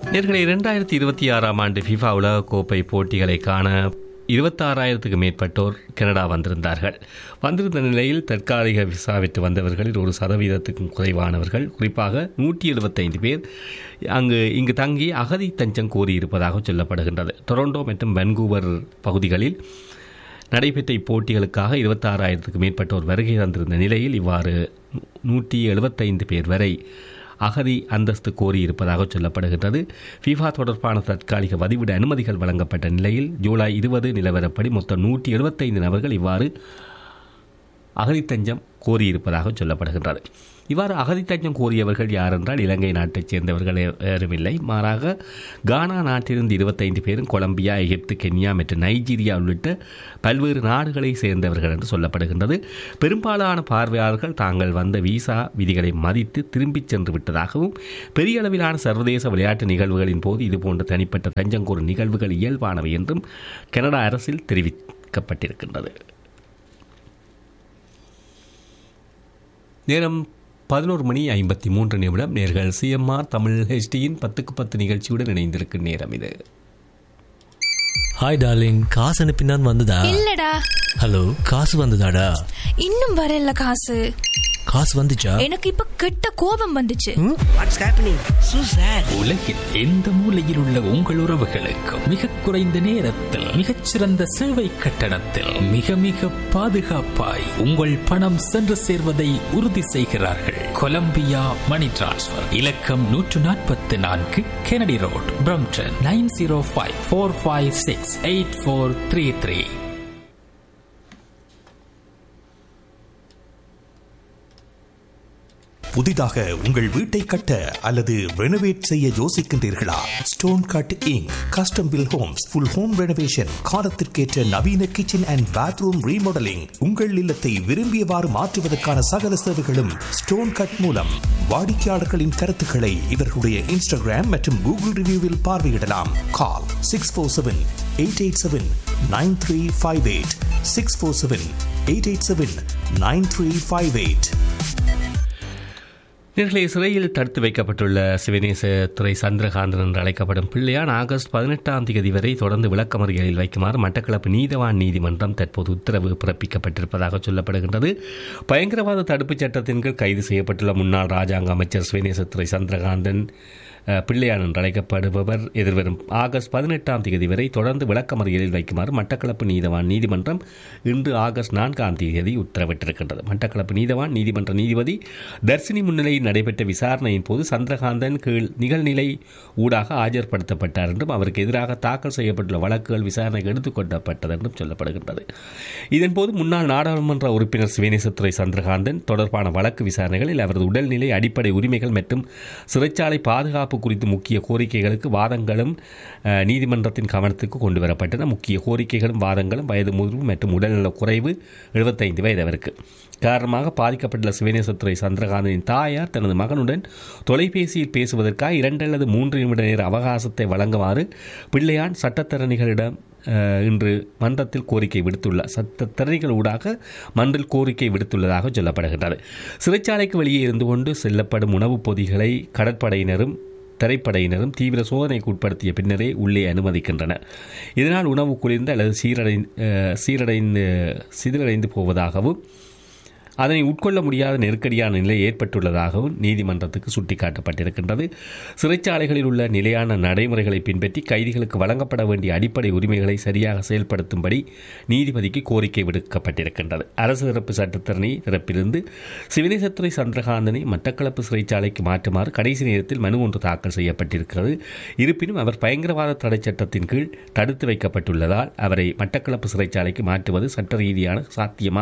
நேர்களை இரண்டாயிரத்தி இருபத்தி ஆறாம் ஆண்டு ஃபிஃபா உலகக்கோப்பை போட்டிகளை காண இருபத்தாறாயிரத்துக்கு மேற்பட்டோர் கனடா வந்திருந்தார்கள் வந்திருந்த நிலையில் தற்காலிக விசாவிட்டு வந்தவர்களில் ஒரு சதவீதத்துக்கும் குறைவானவர்கள் குறிப்பாக நூற்றி எழுபத்தைந்து பேர் அங்கு இங்கு தங்கி அகதி தஞ்சம் கோரியிருப்பதாக சொல்லப்படுகின்றது டொரண்டோ மற்றும் வென்கூவர் பகுதிகளில் நடைபெற்ற இப்போட்டிகளுக்காக இருபத்தாறாயிரத்துக்கு மேற்பட்டோர் வருகை தந்திருந்த நிலையில் இவ்வாறு நூற்றி எழுபத்தைந்து பேர் வரை அகதி அந்தஸ்து கோரியிருப்பதாக சொல்லப்படுகின்றது ஃபிஃபா தொடர்பான தற்காலிக வதிவிட அனுமதிகள் வழங்கப்பட்ட நிலையில் ஜூலை இருபது நிலவரப்படி மொத்தம் நூற்றி எழுபத்தைந்து நபர்கள் இவ்வாறு அகதித்தஞ்சம் கோரியிருப்பதாக சொல்லப்படுகின்றது இவ்வாறு அகதித்தஞ்சம் கோரியவர்கள் யார் என்றால் இலங்கை நாட்டைச் சேர்ந்தவர்கள் யாரும் இல்லை மாறாக கானா நாட்டிலிருந்து இருபத்தைந்து பேரும் கொலம்பியா எகிப்து கென்யா மற்றும் நைஜீரியா உள்ளிட்ட பல்வேறு நாடுகளை சேர்ந்தவர்கள் என்று சொல்லப்படுகின்றது பெரும்பாலான பார்வையாளர்கள் தாங்கள் வந்த விசா விதிகளை மதித்து திரும்பிச் சென்று விட்டதாகவும் பெரிய அளவிலான சர்வதேச விளையாட்டு நிகழ்வுகளின் போது இதுபோன்ற தனிப்பட்ட தஞ்சம் கோரும் நிகழ்வுகள் இயல்பானவை என்றும் கனடா அரசில் தெரிவிக்கப்பட்டிருக்கின்றது நேரம் பதினோரு மணி ஐம்பத்தி மூன்று நிமிடம் நேர்கள் சிஎம்ஆர் தமிழ் ஹெச்டியின் பத்துக்கு பத்து நிகழ்ச்சியுடன் இணைந்திருக்கும் நேரம் இது ஹாய் டார்லிங் காசு அனுப்பினான் வந்ததா இல்லடா ஹலோ காசு வந்ததாடா இன்னும் வரல காசு காசு வந்துச்சா எனக்கு இப்ப கெட்ட கோபம் வந்துச்சு வாட்ஸ் ஹேப்பனிங் சூ சார் உலகில் எந்த மூலையில் உள்ள உங்கள் உறவுகளுக்கு மிக குறைந்த நேரத்தில் மிகச்சிறந்த சேவை கட்டணத்தில் மிக மிக பாதுகாப்பாய் உங்கள் பணம் சென்று சேர்வதை உறுதி செய்கிறார்கள் கொலம்பியா மணி டிரான்ஸ்ஃபர் இலக்கம் நூற்று நாற்பத்தி நான்கு Kennedy road Brampton nine zero five four five six eight four three three புதிதாக உங்கள் வீட்டை கட்ட அல்லது ரெனோவேட் செய்ய யோசிக்கின்றீர்களா stone cut inc custom built homes full home renovation காலத்திற்கேற்ற நவீன கிச்சன் அண்ட் பாத்ரூம் ரீமாடலிங் உங்கள் இல்லத்தை விரும்பியவாறு மாற்றுவதற்கான சகல சேவைகளும் ஸ்டோன் கட் மூலம் வாடிக்கையாளர்களின் கருத்துக்களை இவர்களுடைய இன்ஸ்டாகிராம் மற்றும் கூகுள் ரிவ்யூவில் பார்வையிடலாம் call six four seven eight eight seven nine three five eight six four seven eight eight seven nine three five eight நேர்களை சிறையில் தடுத்து வைக்கப்பட்டுள்ள சிவநேச துறை சந்திரகாந்தன் என்று அழைக்கப்படும் பிள்ளையான் ஆகஸ்ட் பதினெட்டாம் தேதி வரை தொடர்ந்து விளக்கமறியலில் வைக்குமாறு மட்டக்களப்பு நீதவான் நீதிமன்றம் தற்போது உத்தரவு பிறப்பிக்கப்பட்டிருப்பதாக சொல்லப்படுகின்றது பயங்கரவாத தடுப்புச் சட்டத்தின் கீழ் கைது செய்யப்பட்டுள்ள முன்னாள் ராஜாங்க அமைச்சர் சிவநேசத்துறை சந்திரகாந்தன் அஹ், பிள்ளையான் என்று அழைக்கப்படுபவர் எதிர்வரும் ஆகஸ்ட் பதினெட்டாம் தேதி வரை தொடர்ந்து விளக்கமறியலில் வைக்குமாறு மட்டக்களப்பு நீதவான் நீதிமன்றம் இன்று ஆகஸ்ட் நான்காம் தேதி உத்தரவிட்டிருக்கின்றது மட்டக்களப்பு நீதவான் நீதிமன்ற நீதிபதி தர்சினி முன்னிலையில் நடைபெற்ற விசாரணையின் போது சந்திரகாந்தன் கீழ் நிகழ்நிலை ஊடாக ஆஜர்படுத்தப்பட்டார் என்றும் அவருக்கு எதிராக தாக்கல் செய்யப்பட்டுள்ள வழக்குகள் விசாரணைக்கு எடுத்துக்கொள்ளப்பட்டது என்றும் சொல்லப்படுகின்றது இதன்போது முன்னாள் நாடாளுமன்ற உறுப்பினர் சிவனேசத்துறை சந்திரகாந்தன் தொடர்பான வழக்கு விசாரணைகளில் அவரது உடல்நிலை அடிப்படை உரிமைகள் மற்றும் சிறைச்சாலை பாதுகாப்பு குறித்து முக்கிய கோரிக்கைகளுக்கு வாதங்களும் அஹ், நீதிமன்றத்தின் கவனத்துக்கு கொண்டு வரப்பட்டன முக்கிய கோரிக்கைகளும் வாதங்களும் வயது முதிர்வு மற்றும் உடல்நல குறைவு எழுபத்தைந்து வயது அவருக்கு காரணமாக பாதிக்கப்பட்டுள்ள சிவனேசத்துறை சந்திரகாந்தனின் தாயார் தனது மகனுடன் தொலைபேசியில் பேசுவதற்காக இரண்டு அல்லது மூன்று நிமிட நேர அவகாசத்தை வழங்குமாறு பிள்ளையான் சட்டத்தரணிகளிடம் அஹ், இன்று மன்றத்தில் கோரிக்கை விடுத்துள்ளார் சட்டத்தரணிகள் ஊடாக மன்றில் கோரிக்கை விடுத்துள்ளதாக சொல்லப்படுகின்றது சிறைச்சாலைக்கு வெளியே இருந்து கொண்டு செல்லப்படும் உணவுப் பொதிகளை கடற்படையினரும் திரைப்படையினரும் தீவிர சோதனைக்கு உட்படுத்திய பின்னரே உள்ளே அனுமதிக்கின்றனர் இதனால் உணவு குளிர்ந்து அல்லது சீரடைந்து அஹ், சீரடைந்து சிதிலடைந்து போவதாகவும் அதனை உட்கொள்ள முடியாத நெருக்கடியான நிலை ஏற்பட்டுள்ளதாகவும் நீதிமன்றத்துக்கு சுட்டிக்காட்டப்பட்டிருக்கின்றது சிறைச்சாலைகளில் உள்ள நிலையான நடைமுறைகளை பின்பற்றி கைதிகளுக்கு வழங்கப்பட வேண்டிய அடிப்படை உரிமைகளை சரியாக செயல்படுத்தும்படி நீதிபதிக்கு கோரிக்கை விடுக்கப்பட்டிருக்கின்றது அரசு தரப்பு சட்டத்தரணி தரப்பிலிருந்து சிவனேசத்துறை சந்திரகாந்தனை மட்டக்களப்பு சிறைச்சாலைக்கு மாற்றுமாறு கடைசி நேரத்தில் மனு ஒன்று தாக்கல் செய்யப்பட்டிருக்கிறது இருப்பினும் அவர் பயங்கரவாத தடை சட்டத்தின் கீழ் தடுத்து வைக்கப்பட்டுள்ளதால் அவரை மட்டக்களப்பு சிறைச்சாலைக்கு மாற்றுவது சட்ட ரீதியான சாத்தியமா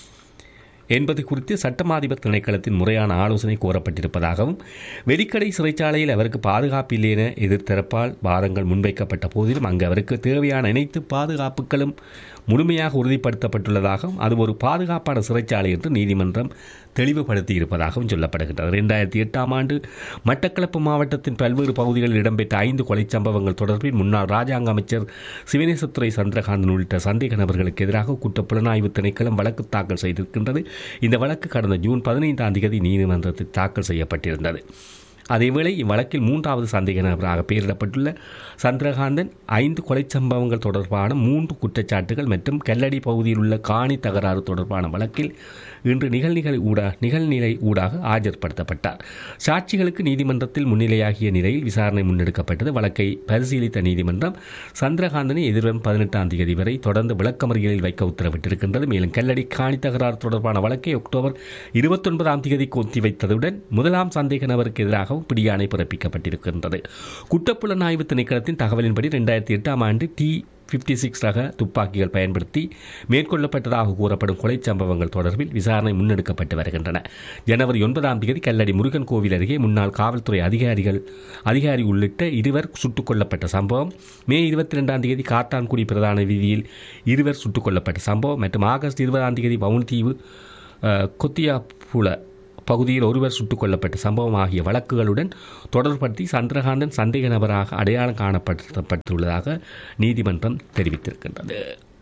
என்பது குறித்து சட்டமாதிபர் திணைக்களத்தின் முறையான ஆலோசனை கோரப்பட்டிருப்பதாகவும் வெலிக்கடை சிறைச்சாலையில் அவருக்கு பாதுகாப்பு இல்லை என எதிர்த்தரப்பால் வாதங்கள் முன்வைக்கப்பட்ட போதிலும் அங்கு அவருக்கு தேவையான அனைத்து பாதுகாப்புகளும் முழுமையாக உறுதிப்படுத்தப்பட்டுள்ளதாகவும் அது ஒரு பாதுகாப்பான சிறைச்சாலை என்று நீதிமன்றம் தெளிவுபடுத்தி இருப்பதாகவும் சொல்லப்படுகின்றது இரண்டாயிரத்தி எட்டாம் ஆண்டு மட்டக்களப்பு மாவட்டத்தின் பல்வேறு பகுதிகளில் இடம்பெற்ற ஐந்து கொலைச் சம்பவங்கள் தொடர்பில் முன்னாள் ராஜாங்க அமைச்சர் சிவனேசத்துறை சந்திரகாந்தன் உள்ளிட்ட சந்தேக நபர்களுக்கு எதிராக குற்றப்புலனாய்வு திணைக்களம் வழக்கு தாக்கல் செய்திருக்கின்றது இந்த வழக்கு கடந்த ஜூன் பதினைந்தாம் தேதி நீதிமன்றத்தில் தாக்கல் செய்யப்பட்டிருந்தது அதேவேளை இவ்வழக்கில் மூன்றாவது சந்தேக நபராக பெயரிடப்பட்டுள்ள சந்திரகாந்தன் ஐந்து கொலை சம்பவங்கள் தொடர்பான மூன்று குற்றச்சாட்டுகள் மற்றும் கல்லடி பகுதியில் உள்ள காணி தகராறு தொடர்பான வழக்கில் இன்று நிகழ்நிலை ஊடா நிகழ்நிலை ஊடாக ஆஜர்படுத்தப்பட்டார் சாட்சிகளுக்கு நீதிமன்றத்தில் முன்னிலையாகிய நிலையில் விசாரணை முன்னெடுக்கப்பட்டது வழக்கை பரிசீலித்த நீதிமன்றம் சந்திரகாந்தனை எதிர்வரும் பதினெட்டாம் தேதி வரை தொடர்ந்து விளக்கமறியலில் வைக்க உத்தரவிட்டிருக்கின்றது மேலும் கல்லடி காணி தகராறு தொடர்பான வழக்கை அக்டோபர் இருபத்தொன்பதாம் தேதிக்கு ஒத்திவைத்ததுடன் முதலாம் சந்தேக நபருக்கு எதிராகவும் பிடியாணை பிறப்பிக்கப்பட்டிருக்கின்றது குற்றப்புலனாய்வு திணைக்களத்தின் தகவலின்படி இரண்டாயிரத்தி எட்டாம் ஆண்டு டி பிப்டி சிக்ஸ் ரக துப்பாக்கிகள் பயன்படுத்தி மேற்கொள்ளப்பட்டதாக கூறப்படும் கொலை சம்பவங்கள் தொடர்பில் விசாரணை முன்னெடுக்கப்பட்டு வருகின்றன ஜனவரி ஒன்பதாம் தேதி கல்லடி முருகன் கோவில் அருகே முன்னாள் காவல்துறை அதிகாரிகள் அதிகாரி உள்ளிட்ட இருவர் சுட்டுக் கொல்லப்பட்ட சம்பவம் மே இருபத்தி ரெண்டாம் தேதி காத்தான்குடி பிரதான வீதியில் இருவர் சுட்டுக் கொல்லப்பட்ட சம்பவம் மற்றும் ஆகஸ்ட் இருபதாம் தேதி வவுன்தீவு அஹ், கொத்தியாப்புல பகுதியில் ஒருவர் சுட்டுக் கொல்லப்பட்ட சம்பவம் ஆகிய வழக்குகளுடன் தொடர்படுத்தி சந்திரகாந்தன் சந்தேக நபராக அடையாளம் காணப்பட்டுள்ளதாக நீதிமன்றம் தெரிவித்திருக்கின்றது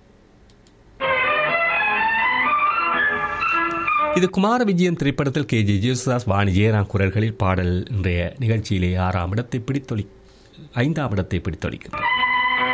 இது குமார விஜயன் திரைப்படத்தில் கே ஜே ஜேசுதாஸ் வாணி ஜெயராம் குரல்களில் பாடல் இன்றைய நிகழ்ச்சியிலே ஆறாம் இடத்தை பிடித்தொழி ஐந்தாம் இடத்தை பிடித்தொழிக்கின்றது